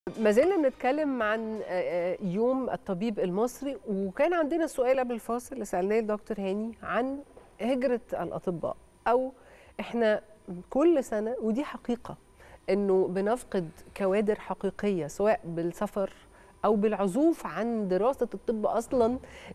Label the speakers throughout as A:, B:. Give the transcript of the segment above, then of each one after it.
A: ما زلنا بنتكلم عن يوم الطبيب المصري وكان عندنا سؤال قبل الفاصل اللي سالناه الدكتور هاني عن هجره الاطباء او احنا كل سنه ودي حقيقه انه بنفقد كوادر حقيقيه سواء بالسفر او بالعزوف عن دراسه الطب اصلا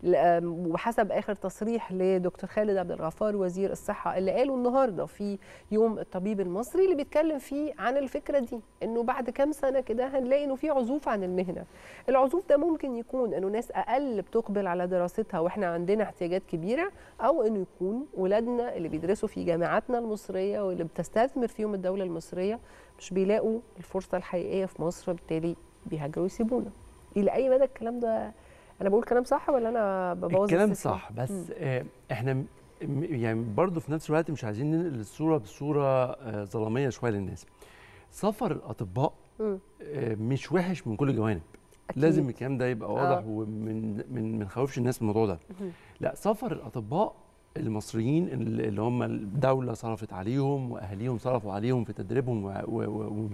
A: وحسب اخر تصريح لدكتور خالد عبد الغفار وزير الصحه اللي قاله النهارده في يوم الطبيب المصري اللي بيتكلم فيه عن الفكره دي انه بعد كام سنه كده هنلاقي انه في عزوف عن المهنه العزوف ده ممكن يكون انه ناس اقل بتقبل على دراستها واحنا عندنا احتياجات كبيره او انه يكون ولادنا اللي بيدرسوا في جامعاتنا المصريه واللي بتستثمر فيهم الدوله المصريه مش بيلاقوا الفرصه الحقيقيه في مصر بالتالي بيهاجروا ويسيبونا الى اي مدى الكلام ده انا بقول كلام صح ولا انا ببوظ
B: الكلام صح بس آه احنا يعني برضه في نفس الوقت مش عايزين ننقل الصوره بصوره آه ظلاميه شويه للناس سفر الاطباء آه مش وحش من كل الجوانب أكيد. لازم الكلام ده يبقى واضح آه. ومن من من خوفش الناس من الموضوع ده لا سفر الاطباء المصريين اللي هم الدوله صرفت عليهم واهاليهم صرفوا عليهم في تدريبهم و و و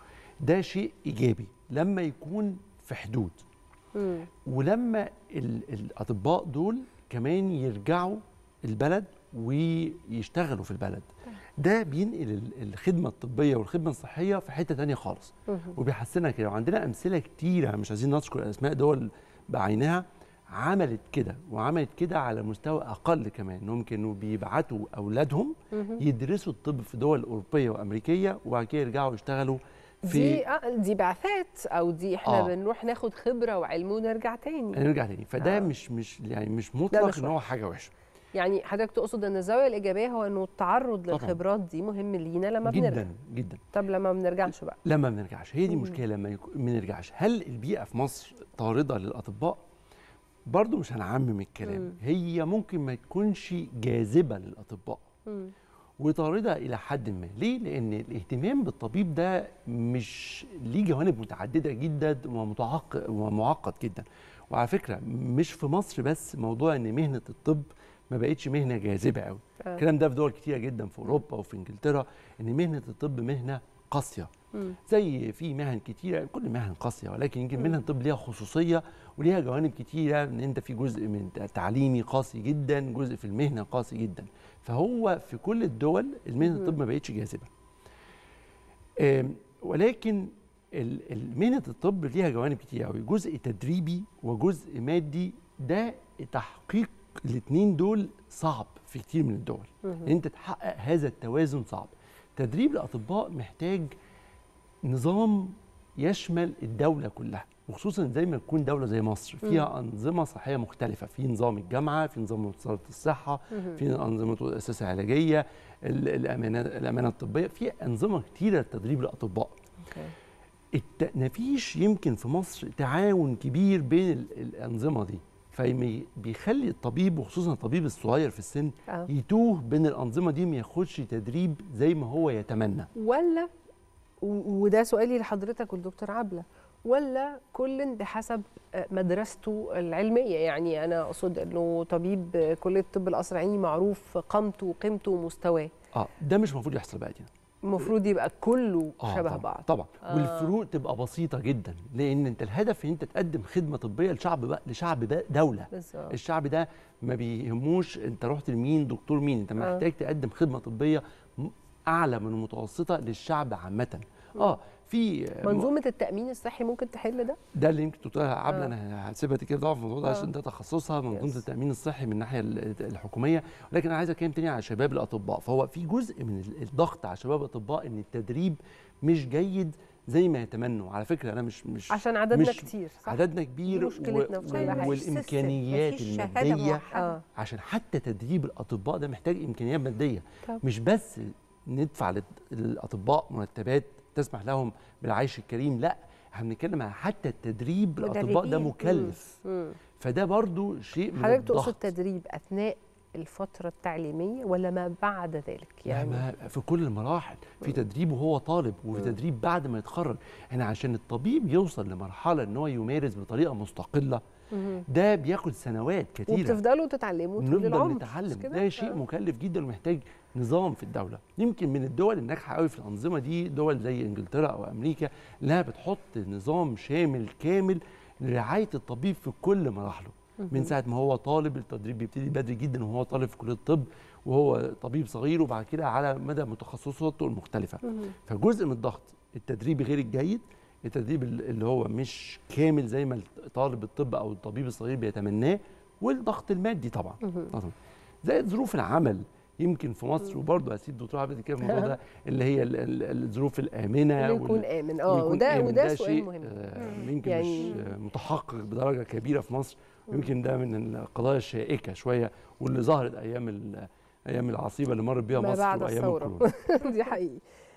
B: ده شيء ايجابي لما يكون في حدود مم. ولما الاطباء دول كمان يرجعوا البلد ويشتغلوا في البلد ده بينقل الخدمه الطبيه والخدمه الصحيه في حته تانية خالص مم. وبيحسنها كده وعندنا امثله كتيره مش عايزين نذكر اسماء دول بعينها عملت كده وعملت كده على مستوى اقل كمان انهم كانوا بيبعتوا اولادهم يدرسوا الطب في دول اوروبيه وامريكيه وبعد كده يرجعوا يشتغلوا
A: في دي آه دي بعثات او دي احنا آه. بنروح ناخد خبره وعلم ونرجع تاني
B: نرجع تاني فده آه. مش مش يعني مش مطلق ان هو حاجه وحشه
A: يعني حضرتك تقصد ان الزاويه الايجابيه هو انه التعرض للخبرات دي مهم لينا لما
B: جدا
A: بنرجع
B: جدا
A: طب لما ما بنرجعش بقى
B: لما ما بنرجعش هي دي المشكله لما ما بنرجعش هل البيئه في مصر طارده للاطباء برضو مش هنعمم الكلام مم. هي ممكن ما تكونش جاذبه للاطباء مم. وطاردة إلى حد ما ليه؟ لأن الاهتمام بالطبيب ده مش ليه جوانب متعددة جدا ومتعقد ومعقد جدا وعلى فكرة مش في مصر بس موضوع أن مهنة الطب ما بقتش مهنة جاذبة قوي آه. الكلام ده في دول كتيرة جدا في أوروبا وفي إنجلترا أن مهنة الطب مهنة قاسية زي في مهن كتيره كل مهن قاسيه ولكن يمكن مهنه الطب ليها خصوصيه وليها جوانب كتيره ان انت في جزء من تعليمي قاسي جدا جزء في المهنه قاسي جدا فهو في كل الدول المهنه الطب ما بقتش جاذبه ولكن مهنه الطب ليها جوانب كتير قوي جزء تدريبي وجزء مادي ده تحقيق الاثنين دول صعب في كتير من الدول ان انت تحقق هذا التوازن صعب تدريب الاطباء محتاج نظام يشمل الدوله كلها وخصوصا زي ما تكون دوله زي مصر فيها انظمه صحيه مختلفه في نظام الجامعه في نظام وزاره الصحه في انظمه الاساسه العلاجيه الامانه الامانه الطبيه في انظمه كتيره لتدريب الاطباء الت... مفيش يمكن في مصر تعاون كبير بين الانظمه دي فبيخلي الطبيب وخصوصا الطبيب الصغير في السن أه. يتوه بين الانظمه دي ما ياخدش تدريب زي ما هو يتمنى
A: ولا وده سؤالي لحضرتك والدكتور عبله ولا كل بحسب مدرسته العلميه يعني انا اقصد انه طبيب كليه الطب القصر العيني معروف قامته وقيمته ومستواه
B: اه ده مش المفروض يحصل بقى دي
A: المفروض يبقى كله
B: آه
A: شبه
B: طبعًا
A: بعض
B: طبعا آه. والفروق تبقى بسيطه جدا لان انت الهدف ان انت تقدم خدمه طبيه لشعب بقى لشعب بقى دوله
A: بالزبط.
B: الشعب ده ما بيهموش انت رحت لمين دكتور مين انت محتاج آه. تقدم خدمه طبيه اعلى من المتوسطه للشعب عامه اه في
A: منظومه التامين الصحي ممكن تحل ده
B: ده اللي يمكن تقولها عبله آه. انا هسيبها كده طبعا في الموضوع ده عشان ده تخصصها منظومه التامين الصحي من الناحيه الحكوميه ولكن انا عايز اتكلم تاني على شباب الاطباء فهو في جزء من الضغط على شباب الاطباء ان التدريب مش جيد زي ما يتمنوا على فكره انا مش مش
A: عشان عددنا
B: مش
A: كتير
B: صح؟ عددنا كبير و... والامكانيات الماديه
A: آه.
B: عشان حتى تدريب الاطباء ده محتاج امكانيات ماديه
A: طب.
B: مش بس ندفع للاطباء مرتبات تسمح لهم بالعيش الكريم لا احنا بنتكلم على حتى التدريب الاطباء ده مكلف
A: مم.
B: فده برضو شيء من
A: حضرتك
B: الضغط
A: تقصد تدريب اثناء الفتره التعليميه ولا ما بعد ذلك
B: يعني ما في كل المراحل في تدريب وهو طالب وفي تدريب بعد ما يتخرج احنا عشان الطبيب يوصل لمرحله ان هو يمارس بطريقه مستقله ده بياخد سنوات كتيره
A: وبتفضلوا تتعلموا طول العمر
B: نفضل نتعلم ده شيء مكلف جدا ومحتاج نظام في الدوله يمكن من الدول الناجحه قوي في الانظمه دي دول زي انجلترا او امريكا انها بتحط نظام شامل كامل لرعايه الطبيب في كل مراحله من ساعه ما هو طالب التدريب بيبتدي بدري جدا وهو طالب في كليه الطب وهو طبيب صغير وبعد كده على مدى متخصصاته المختلفه فجزء من الضغط التدريب غير الجيد التدريب اللي هو مش كامل زي ما طالب الطب او الطبيب الصغير بيتمناه والضغط المادي طبعا طبعا زائد ظروف العمل يمكن في مصر وبرضه هسيب الدكتور عبد كده في الموضوع ده اللي هي الظروف الامنه
A: اللي يكون امن اه وده وده سؤال مهم
B: آه يمكن يعني مش متحقق بدرجه كبيره في مصر ويمكن ده من القضايا الشائكه شويه واللي ظهرت ايام ايام العصيبه اللي مرت بيها مصر
A: بعد
B: وايام
A: الثوره دي حقيقي